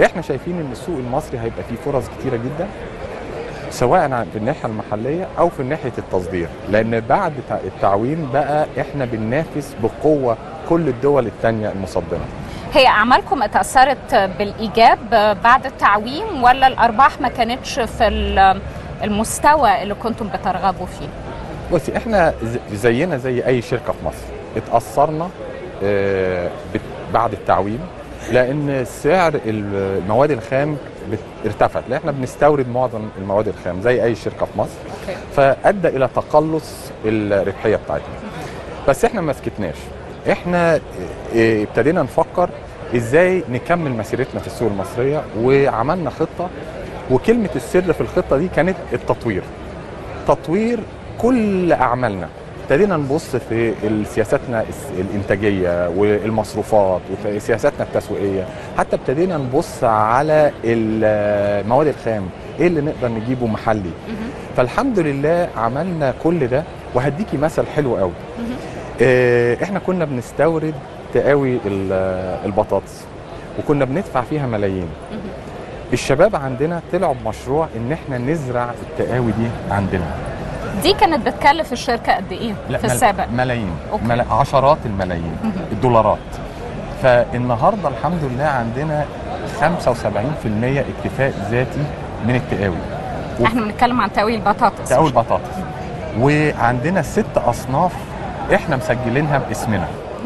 احنا شايفين ان السوق المصري هيبقى فيه فرص كتيره جدا سواء في الناحيه المحليه او في ناحيه التصدير لان بعد تع- التعويم بقى احنا بننافس بقوه كل الدول الثانيه المصدره هي اعمالكم اتاثرت بالايجاب بعد التعويم ولا الارباح ما كانتش في ال- المستوى اللي كنتم بترغبوا فيه بصي احنا ز- زينا زي اي شركه في مصر اتاثرنا آه، بت- بعد التعويم لان سعر المواد الخام بت- ارتفعت لان احنا بنستورد معظم المواد الخام زي اي شركه في مصر اوكي فادى الى تقلص الربحيه بتاعتنا بس احنا ما سكتناش احنا اه، ابتدينا نفكر ازاي نكمل مسيرتنا في السوق المصريه وعملنا خطه وكلمه السر في الخطه دي كانت التطوير تطوير كل اعمالنا ابتدينا نبص في سياساتنا الس- الانتاجيه والمصروفات وسياساتنا التسويقيه حتى ابتدينا نبص على المواد الخام ايه اللي نقدر نجيبه محلي فالحمد لله عملنا كل ده وهديكي مثل حلو قوي آه، احنا كنا بنستورد تقاوي ال- البطاطس وكنا بندفع فيها ملايين الشباب عندنا طلعوا بمشروع ان احنا نزرع التقاوي دي عندنا دي كانت بتكلف الشركه قد ايه في مل- السابق ملايين أوكي. ملا عشرات الملايين الدولارات فالنهارده الحمد لله عندنا 75% اكتفاء ذاتي من التقاوي احنا بنتكلم عن تقوي البطاطس تقاوي البطاطس وعندنا ست اصناف احنا مسجلينها باسمنا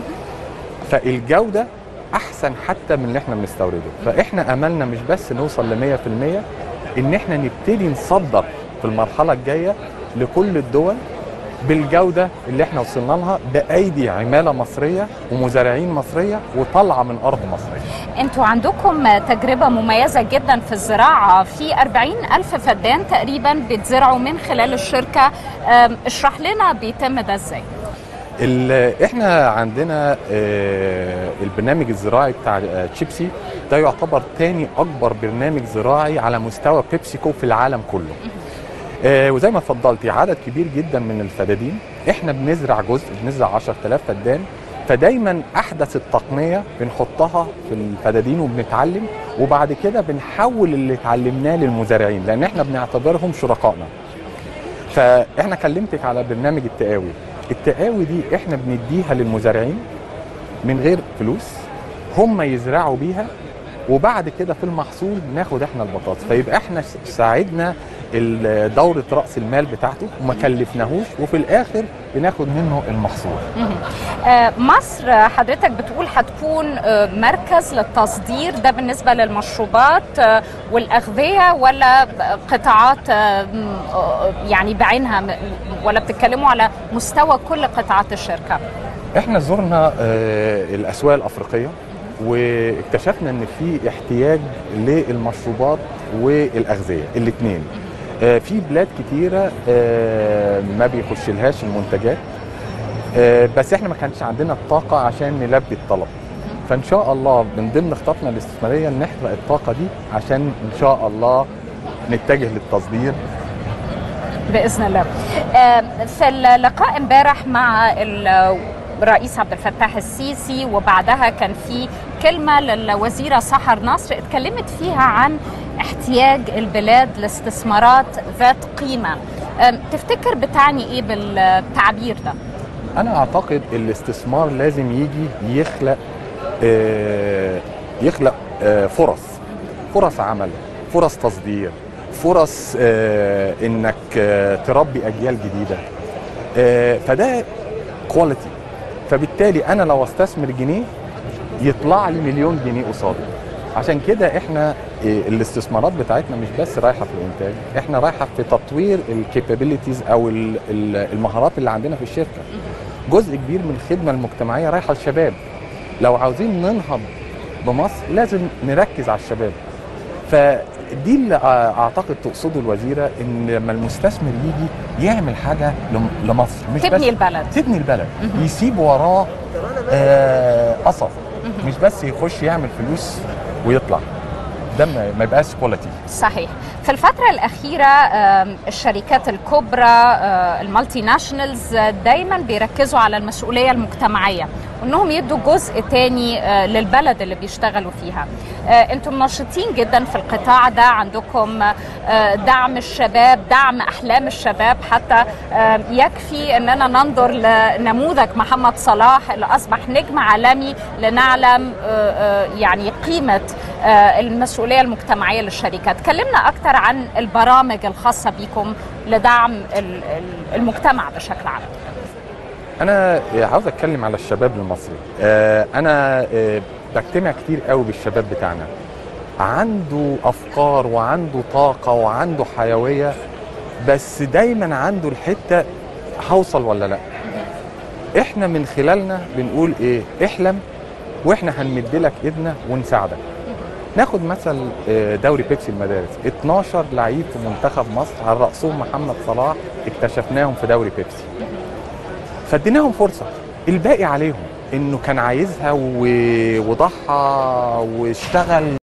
فالجوده احسن حتى من اللي احنا بنستورده فاحنا املنا مش بس نوصل ل 100% ان احنا نبتدي نصدر في المرحله الجايه لكل الدول بالجوده اللي احنا وصلنا لها بايدي عماله مصريه ومزارعين مصريه وطالعه من ارض مصريه انتوا عندكم تجربة مميزة جدا في الزراعة في 40 ألف فدان تقريبا بيتزرعوا من خلال الشركة أم، اشرح لنا بيتم ده ازاي ال- احنا عندنا آه، البرنامج الزراعي بتاع آه، تشيبسي ده يعتبر تاني اكبر برنامج زراعي على مستوى بيبسيكو في العالم كله آه، وزي ما اتفضلتي عدد كبير جدا من الفدادين احنا بنزرع جزء بنزرع 10000 فدان فدايما احدث التقنيه بنحطها في الفدادين وبنتعلم وبعد كده بنحول اللي اتعلمناه للمزارعين لان احنا بنعتبرهم شركائنا فاحنا كلمتك على برنامج التقاوي التقاوي دي احنا بنديها للمزارعين من غير فلوس هم يزرعوا بيها وبعد كده في المحصول ناخد احنا البطاطس فيبقى احنا ساعدنا ال- دورة رأس المال بتاعته وما كلفناهوش وفي الآخر بناخد منه المحصول آه، مصر آه، حضرتك بتقول هتكون آه، مركز للتصدير ده بالنسبة للمشروبات آه، والأغذية ولا قطاعات آه، م- آه، يعني بعينها م- ولا بتتكلموا على مستوى كل قطاعات الشركة احنا زرنا آه، الاسواق الافريقيه واكتشفنا ان في احتياج للمشروبات والاغذيه الاثنين في بلاد كتيره آه، ما بيخش لهاش المنتجات آه، بس احنا ما كانش عندنا الطاقه عشان نلبي الطلب فان شاء الله من ضمن خططنا الاستثماريه نحرق الطاقه دي عشان ان شاء الله نتجه للتصدير باذن الله. آه، في اللقاء امبارح مع الرئيس عبد الفتاح السيسي وبعدها كان في كلمه للوزيره سحر نصر اتكلمت فيها عن احتياج البلاد لاستثمارات ذات قيمه. آم، تفتكر بتعني ايه بالتعبير ده؟ انا اعتقد الاستثمار لازم يجي يخلق آه، يخلق آه، فرص فرص عمل فرص تصدير فرص آه، انك آه، تربي اجيال جديده آه، فده كواليتي فبالتالي انا لو استثمر جنيه يطلع لي مليون جنيه قصاده عشان كده احنا آه، الاستثمارات بتاعتنا مش بس رايحه في الانتاج احنا رايحه في تطوير الكابابيلتيز او ال- ال- المهارات اللي عندنا في الشركه جزء كبير من الخدمه المجتمعيه رايحه للشباب لو عاوزين ننهض بمصر لازم نركز على الشباب فدي اللي اعتقد تقصده الوزيره ان لما المستثمر يجي يعمل حاجه لم- لمصر مش تبني بس البلد. تبني البلد يسيب وراه آه، اثر مش بس يخش يعمل فلوس ويطلع ده ما ما يبقاش كواليتي صحيح في الفترة الأخيرة آم، الشركات الكبرى آه، المالتي ناشونالز آه، دايما بيركزوا على المسؤولية المجتمعية وانهم يدوا جزء تاني آه، للبلد اللي بيشتغلوا فيها آه، انتم نشيطين جدا في القطاع ده عندكم آه، دعم الشباب دعم احلام الشباب حتى آه، يكفي اننا ننظر لنموذج محمد صلاح اللي اصبح نجم عالمي لنعلم آه، آه، يعني قيمه آه، المسؤوليه المجتمعيه للشركات كلمنا اكثر عن البرامج الخاصه بكم لدعم ال- ال- المجتمع بشكل عام انا عاوز اتكلم على الشباب المصري آه، انا آه، بجتمع كتير قوي بالشباب بتاعنا عنده افكار وعنده طاقه وعنده حيويه بس دايما عنده الحته هوصل ولا لا احنا من خلالنا بنقول ايه احلم واحنا هنمد لك ايدنا ونساعدك ناخد مثل آه، دوري بيبسي المدارس 12 لعيب في منتخب مصر على راسهم محمد صلاح اكتشفناهم في دوري بيبسي فاديناهم فرصه الباقي عليهم انه كان عايزها و- وضحى واشتغل